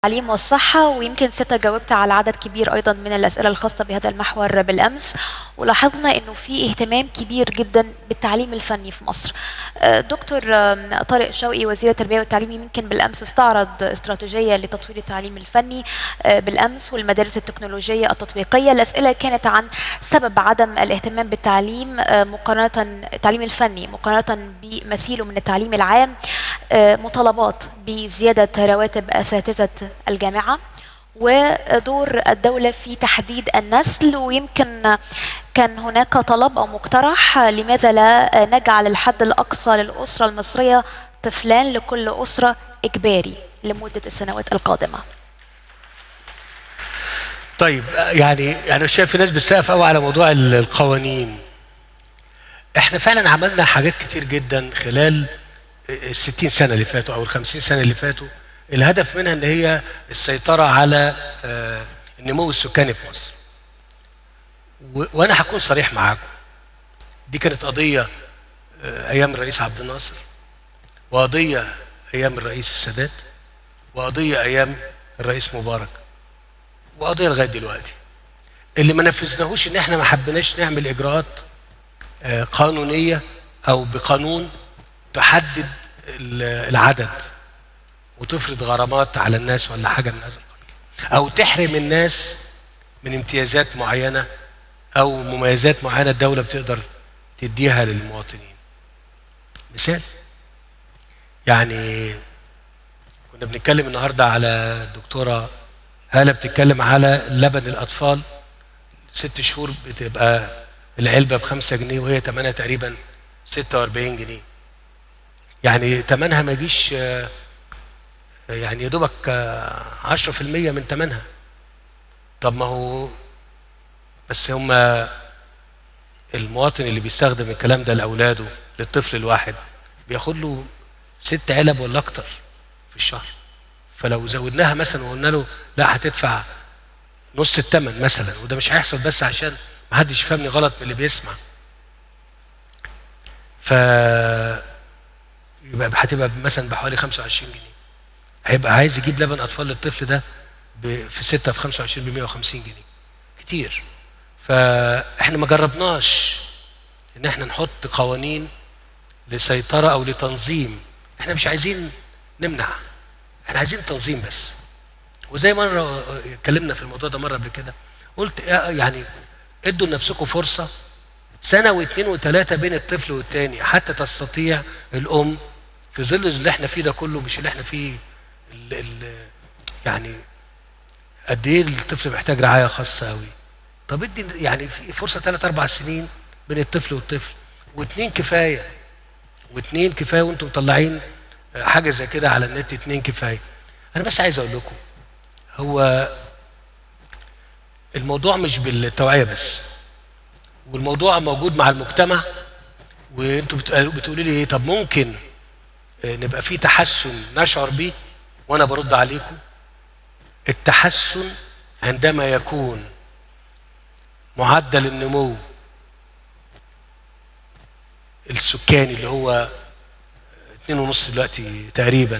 التعليم والصحة ويمكن ستة جاوبت على عدد كبير أيضا من الأسئلة الخاصة بهذا المحور بالأمس ولاحظنا أنه في اهتمام كبير جدا بالتعليم الفني في مصر آه، دكتور آم، طارق شوقي وزير التربية والتعليم يمكن بالأمس استعرض استراتيجية لتطوير التعليم الفني آه، بالأمس والمدارس التكنولوجية التطبيقية الأسئلة كانت عن سبب عدم الاهتمام بالتعليم آه، مقارنة التعليم الفني مقارنة بمثيله من التعليم العام آه، مطالبات بزيادة رواتب أساتذة الجامعة ودور الدولة في تحديد النسل ويمكن كان هناك طلب أو مقترح لماذا لا نجعل الحد الأقصى للأسرة المصرية طفلان لكل أسرة إجباري لمدة السنوات القادمة طيب يعني انا شايف في ناس بتسقف قوي على موضوع ال- القوانين احنا فعلا عملنا حاجات كتير جدا خلال ال 60 سنه اللي فاتوا او ال 50 سنه اللي فاتوا الهدف منها ان هي السيطره على آه، النمو السكاني في مصر و- وانا هكون صريح معاكم دي كانت قضيه آه، ايام الرئيس عبد الناصر وقضيه ايام الرئيس السادات وقضيه ايام الرئيس مبارك وقضيه لغايه دلوقتي اللي ما نفذناهوش ان احنا ما حبيناش نعمل اجراءات آه، قانونيه او بقانون تحدد ال- العدد وتفرض غرامات على الناس ولا حاجه من هذا القبيل او تحرم الناس من امتيازات معينه او مميزات معينه الدوله بتقدر تديها للمواطنين مثال يعني كنا بنتكلم النهارده على الدكتوره هاله بتتكلم على لبن الاطفال ست شهور بتبقى العلبه بخمسة جنيه وهي ثمنها تقريبا 46 جنيه يعني ثمنها ما يجيش آه، يعني يا دوبك آه، 10% من ثمنها طب ما هو بس هم المواطن اللي بيستخدم الكلام ده لاولاده للطفل الواحد بياخد له ست علب ولا اكتر في الشهر فلو زودناها مثلا وقلنا له لا هتدفع نص الثمن مثلا وده مش هيحصل بس عشان ما حدش يفهمني غلط من اللي بيسمع ف يبقى هتبقى مثلا بحوالي 25 جنيه هيبقى عايز يجيب لبن اطفال للطفل ده ب- في 6 في 25 ب 150 جنيه كتير فاحنا ما جربناش ان احنا نحط قوانين لسيطره او لتنظيم احنا مش عايزين نمنع احنا عايزين تنظيم بس وزي مره اتكلمنا في الموضوع ده مره قبل كده قلت يا- يعني ادوا لنفسكم فرصه سنه واثنين وثلاثه بين الطفل والتاني حتى تستطيع الام في ظل اللي احنا فيه ده كله مش اللي احنا فيه ال ال يعني قد ايه الطفل محتاج رعايه خاصه قوي طب ادي يعني في فرصه ثلاث اربع سنين بين الطفل والطفل واثنين كفايه واثنين كفايه وانتم مطلعين حاجه زي كده على النت اثنين كفايه انا بس عايز اقول لكم هو الموضوع مش بالتوعيه بس والموضوع موجود مع المجتمع وانتوا بتقولوا بتقولوا لي ايه طب ممكن آه، نبقى في تحسن نشعر بيه وانا برد عليكم التحسن عندما يكون معدل النمو السكاني اللي هو 2.5 دلوقتي تقريبا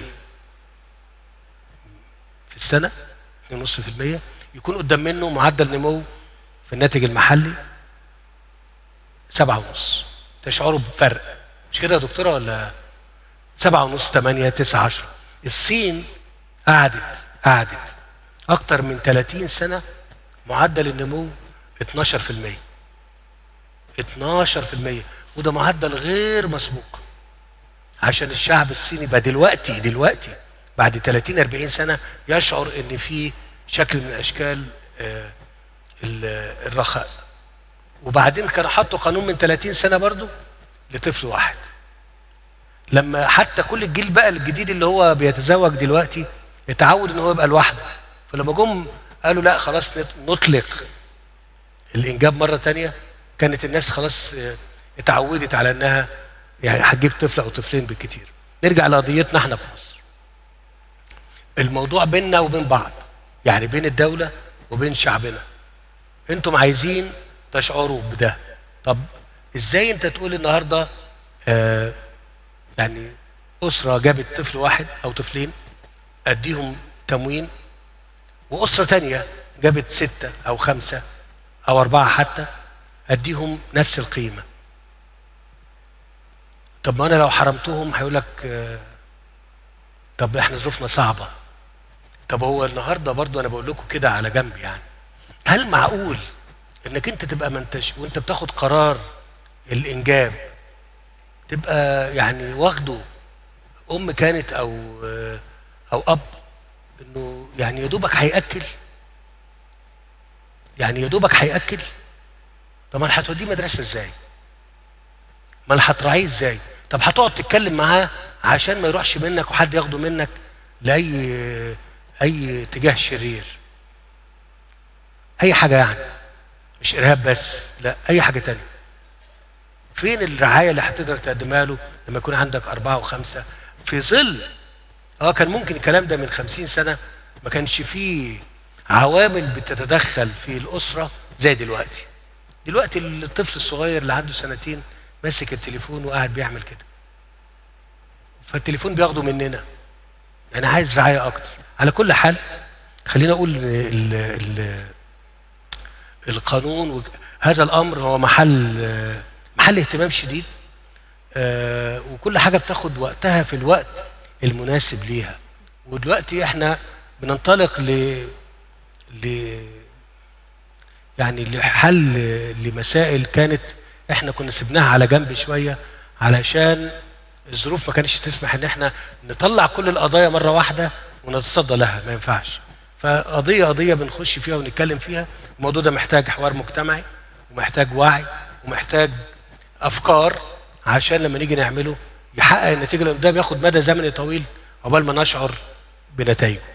في السنه 2.5% يكون قدام منه معدل نمو في الناتج المحلي سبعة ونص تشعروا بفرق مش كده يا دكتورة ولا سبعة ونص تمانية تسعة عشرة الصين قعدت قعدت أكتر من 30 سنة معدل النمو 12% 12% وده معدل غير مسبوق عشان الشعب الصيني بقى دلوقتي دلوقتي بعد 30 40 سنة يشعر ان في شكل من اشكال آه، ال- الرخاء وبعدين كانوا حطوا قانون من 30 سنه برضو لطفل واحد لما حتى كل الجيل بقى الجديد اللي هو بيتزوج دلوقتي اتعود ان هو يبقى لوحده فلما جم قالوا لا خلاص نت- نطلق الانجاب مره تانية كانت الناس خلاص آه، اتعودت على انها يعني هتجيب طفل او طفلين بالكتير نرجع لقضيتنا احنا في مصر الموضوع بيننا وبين بعض يعني بين الدوله وبين شعبنا انتم عايزين تشعروا بده طب ازاي انت تقول النهارده آه يعني اسره جابت طفل واحد او طفلين اديهم تموين واسره تانية جابت سته او خمسه او اربعه حتى اديهم نفس القيمه طب ما انا لو حرمتهم هيقول لك آه، طب احنا ظروفنا صعبه طب هو النهارده برضو انا بقول لكم كده على جنب يعني هل معقول انك انت تبقى منتج وانت بتاخد قرار الانجاب تبقى يعني واخده ام كانت او آه، او اب انه يعني يا دوبك هياكل يعني يا دوبك هياكل طب ما هتوديه مدرسه ازاي ما هتراعيه ازاي طب هتقعد تتكلم معاه عشان ما يروحش منك وحد ياخده منك لاي اي اتجاه شرير اي حاجه يعني مش ارهاب بس لا اي حاجه تانية فين الرعايه اللي هتقدر تقدمها له لما يكون عندك اربعه وخمسه في ظل اه كان ممكن الكلام ده من خمسين سنه ما كانش فيه عوامل بتتدخل في الاسره زي دلوقتي دلوقتي الطفل الصغير اللي عنده سنتين ماسك التليفون وقاعد بيعمل كده فالتليفون بياخده مننا انا عايز رعايه اكتر على كل حال خلينا اقول ال ال القانون وج- هذا الامر هو محل آه، محل اهتمام شديد آه، وكل حاجه بتاخد وقتها في الوقت المناسب ليها ودلوقتي احنا بننطلق ل ل يعني لحل لمسائل كانت احنا كنا سبناها على جنب شويه علشان الظروف ما كانتش تسمح ان احنا نطلع كل القضايا مره واحده ونتصدى لها ما ينفعش فقضيه قضيه بنخش فيها ونتكلم فيها الموضوع ده محتاج حوار مجتمعي ومحتاج وعي ومحتاج افكار عشان لما نيجي نعمله يحقق النتيجه لان ده بياخد مدى زمني طويل عقبال ما نشعر بنتائجه